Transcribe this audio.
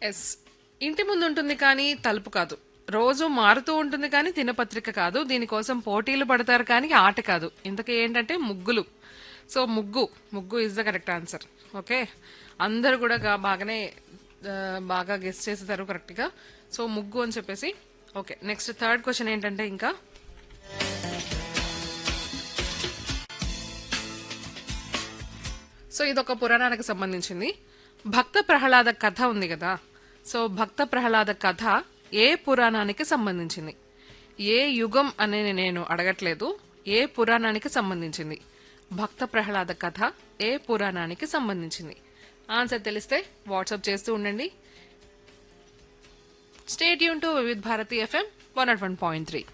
yes ఇంటి ముందు ఉంటుంది కానీ తలుపు కాదు రోజు మారుతూ ఉంటుంది కానీ దినపత్రిక కాదు దీనికోసం పోటీలు పడతారు కానీ ఆట కాదు ఇంతకీ ఏంటంటే ముగ్గులు so muggu muggu is the correct answer okay అందరు కూడా గా- బాగానే ఆ, బాగా గెస్ట్ చేసేసారు కరెక్ట్గా సో ముగ్గు అని చెప్పేసి ఓకే నెక్స్ట్ థర్డ్ క్వశ్చన్ ఏంటంటే ఇంకా సో ఇదొక పురాణానికి సంబంధించింది భక్త ప్రహ్లాద కథ ఉంది కదా సో భక్త ప్రహ్లాద కథ ఏ పురాణానికి సంబంధించింది ఏ యుగం అని నేను అడగట్లేదు ఏ పురాణానికి సంబంధించింది భక్త ప్రహ్లాద కథ ఏ పురాణానికి సంబంధించింది ఆన్సర్ తెలిస్తే వాట్సాప్ చేస్తూ ఉండండి స్టేట్ యూన్ to Vividh Bharati FM one nought one point three